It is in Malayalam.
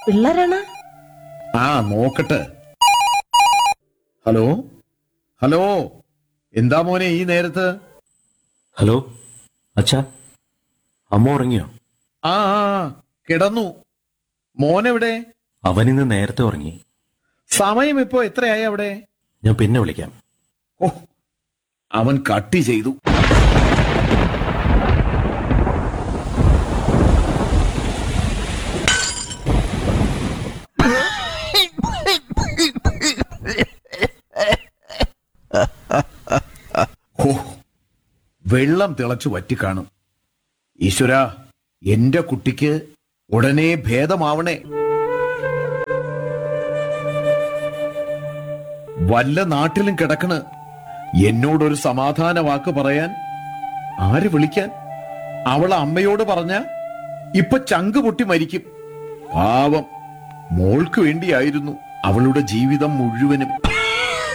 പിള്ളേരാണ് ആ നോക്കട്ടെ ഹലോ ഹലോ എന്താ മോനെ ഈ നേരത്ത് ഹലോ അച്ഛാ അമ്മ ഉറങ്ങിയോ ആ ആ ആ, കിടന്നു മോനെവിടെ അവനിന്ന് നേരത്തെ ഉറങ്ങി സമയം ഇപ്പോ എത്രയായി അവിടെ ഞാൻ പിന്നെ വിളിക്കാം ഓ അവൻ കട്ടി ചെയ്തു ഹോ വെള്ളം തിളച്ചു വറ്റിക്കാണും ഈശ്വര എന്റെ കുട്ടിക്ക് ഉടനെ ഭേദമാവണേ വല്ല നാട്ടിലും കിടക്കണ് എന്നോടൊരു സമാധാന വാക്ക് പറയാൻ ആര് വിളിക്കാൻ അവൾ അമ്മയോട് പറഞ്ഞ ഇപ്പൊ ചങ്ക് പൊട്ടി മരിക്കും പാവം മോൾക്ക് വേണ്ടിയായിരുന്നു അവളുടെ ജീവിതം മുഴുവനും